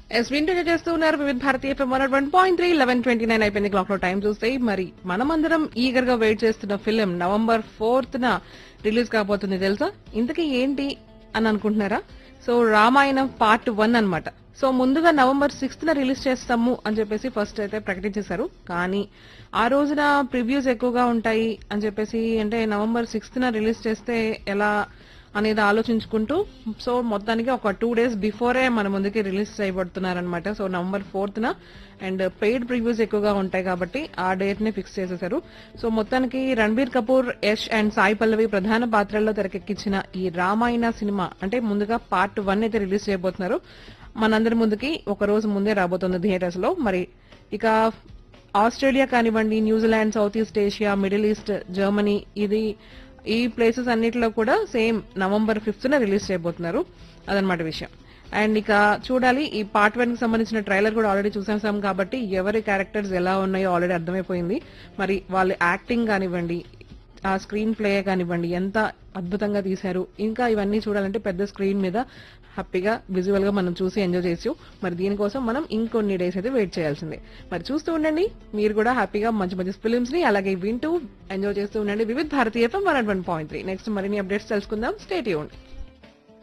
yes వింటూ చేస్తూ ఉన్నారు వివిధ భారతీయ FM one one point three eleven twenty nine అయిపోయింది క్లాక్ లో టైం చూస్తే మరి మనమందరం ఈగర్ గా వెయిట్ చేస్తున్న ఫిలిం నవంబర్ ఫోర్త్ న రిలీజ్ కాబోతుంది తెలుసా ఇంతకీ ఏంటి అని అనుకుంటున్నారా సో రామాయణం పార్ట్ వన్ అన్నమాట సో ముందుగా నవంబర్ సిక్స్త్ న రిలీజ్ చేస్తాము అని చెప్పేసి ఫస్ట్ అయితే ప్రకటించేశారు కానీ ఆ రోజున ప్రివ్యూస్ ఎక్కువగా ఉంటాయి అని చెప్పేసి అంటే నవంబర్ సిక్స్త్ న రిలీజ్ చేస్తే ఎలా అనేది ఆలోచించుకుంటూ సో మొత్తానికి ఒక టూ డేస్ బిఫోరే మన ముందుకి రిలీజ్ చేయబడుతున్నారనమాట సో నవంబర్ ఫోర్త్ న అండ్ పెయిడ్ ప్రివ్యూస్ ఎక్కువగా ఉంటాయి కాబట్టి ఆ డేట్ ని ఫిక్స్ చేసేసారు సో మొత్తానికి రణబీర్ కపూర్ యష్ అండ్ సాయి పల్లవి ప్రధాన పాత్రల్లో తెరకెక్కించిన ఈ రామాయణ సినిమా అంటే ముందుగా పార్ట్ వన్ అయితే రిలీజ్ చేయబోతున్నారు మనందరి ముందుకి ఒక రోజు ముందే రాబోతుంది థియేటర్స్ లో మరి ఇక ఆస్ట్రేలియా కానివ్వండి New Zealand South East Asia Middle East Germany ఇది ఈ ప్లేసెస్ అన్నిటిలో కూడా సేమ్ నవంబర్ ఫిఫ్త్ న రిలీజ్ చేయబోతున్నారు అదనమాట విషయం అండ్ ఇక చూడాలి ఈ పార్ట్ వన్ కి సంబంధించిన ట్రైలర్ కూడా ఆల్రెడీ చూసేసాం కాబట్టి ఎవరి క్యారెక్టర్స్ ఎలా ఉన్నాయో ఆల్రెడీ అర్థమైపోయింది మరి వాళ్ళ యాక్టింగ్ కానివ్వండి ఆ స్క్రీన్ ప్లే కానివ్వండి ఎంత అద్భుతంగా తీశారు ఇంకా ఇవన్నీ చూడాలంటే పెద్ద స్క్రీన్ మీద హ్యాపీగా విజువల్ గా మనం చూసి ఎంజాయ్ చేసి మరి దీనికోసం మనం ఇంకొన్ని డేస్ అయితే వెయిట్ చేయాల్సిందే మరి చూస్తూ ఉండండి మీరు కూడా హ్యాపీగా మంచి మంచి ఫిలిమ్స్ ని అలాగే వింటూ ఎంజాయ్ చేస్తూ ఉండండి వివిధ భారతీయ one one point three next మరిన్ని అప్డేట్స్ తెలుసుకుందాం స్టేట్ యూన్